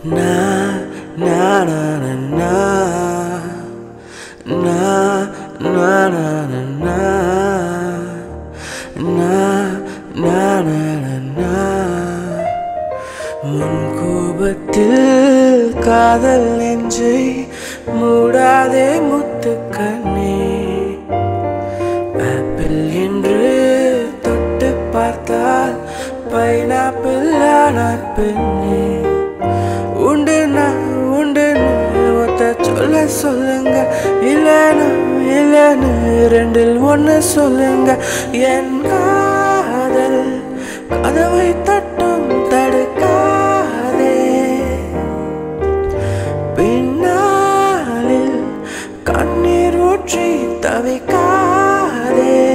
na na na na na na na na na na na na na na na முன்கோபத்தில் காதல் நெஞ்சை மூடாதே முத்துக்கண்ணே apple என்று தொட்டு பார்த்தால் pineapple ஆனால் பெண்ணே உண்டுண்ணா உண்டுன்னு ஒத்த சொல்ல சொல்லுங்க இல்லைன்னு இல்லைன்னு ரெண்டில் ஒன்று சொல்லுங்க என் காதல் கதவை தட்டும் தடுக்காதே பின்னாலில் கண்ணீர் ஊற்றி தவிக்காதே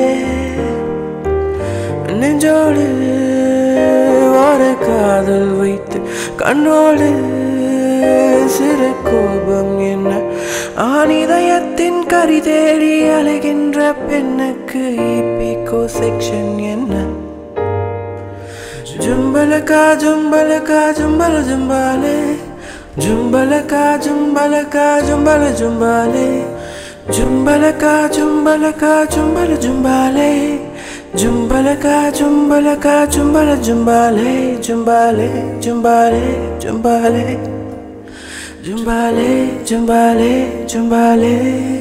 நெஞ்சோடு ஒரு காதல் வைத்து கண்ணோடு சிறு கோபம் என்ன ஆனிதயத்தின் கரி தேடி அலைகின்ற பெண்ணுக்கு இபிகோ செக்ஷன் என்ன ஜும்பலகா ஜும்பலகா ஜும்பல ஜும்பாலே ஜும்பலகா ஜும்பலகா ஜும்பல ஜும்பாலே ஜும்பலகா ஜும்பலகா ஜும்பல ஜும்பாலே ஜும்பலகா ஜும்பலகா ஜும்பல ஜும்பாலே ஜும்பாலே ஜும்பாலே ஜும்பாலே ஜும்பாலே ஜும்பாலே ஜும்பாலே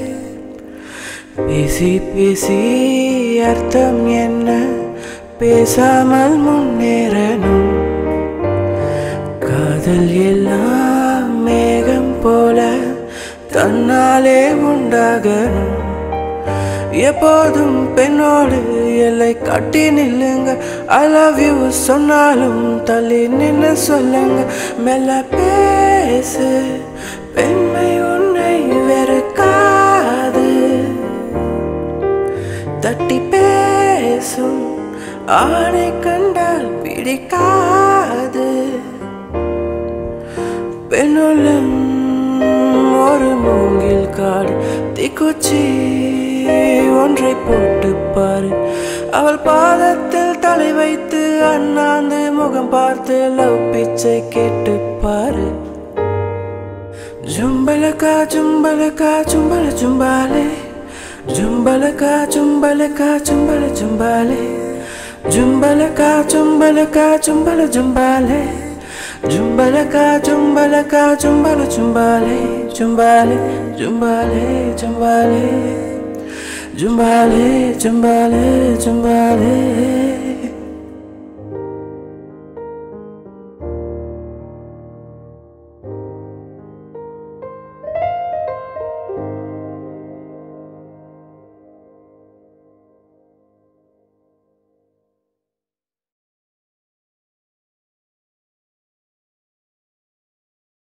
பேசி பேசி அர்த்தம் என்ன பேசாமல் முன்னேறணும் காதல் எல்லாம் மேகம் போல தன்னாலே உண்டாகணும் எப்போதும் பெண்ணோடு எல்லை கட்டி நில்லுங்க ஐ லவ் யூ சொன்னாலும் தள்ளி நின்று சொல்லுங்க மெல்ல பேசு பெண்மை உன்னை வெறுக்காது தட்டி பேசும் ஆணை கண்டால் பிடிக்காது பெண்ணுள்ளம் ஒரு மூங்கில் காடு தீக்குச்சி ஒன்றை போட்டு பாரு அவள் பாதத்தில் தலை வைத்து அண்ணாந்து முகம் பார்த்து லவ் பிச்சை கேட்டு பாரு ஜும்பலக்கா ஜும்பலக்கா ஜும்பல ஜும்பாலே ஜும்பலக்கா ஜும்பலக்கா ஜும்பல ஜும்பாலே ஜும்பலக்கா ஜும்பலக்கா ஜும்பல ஜும்பாலே ஜும்பலக்கா ஜும்பலக்கா ஜும்பல ஜும்பாலே ஜும்பாலே ஜும்பாலே ஜும்பாலே ஜும்பாலே ஜும்பாலே ஜும்பாலே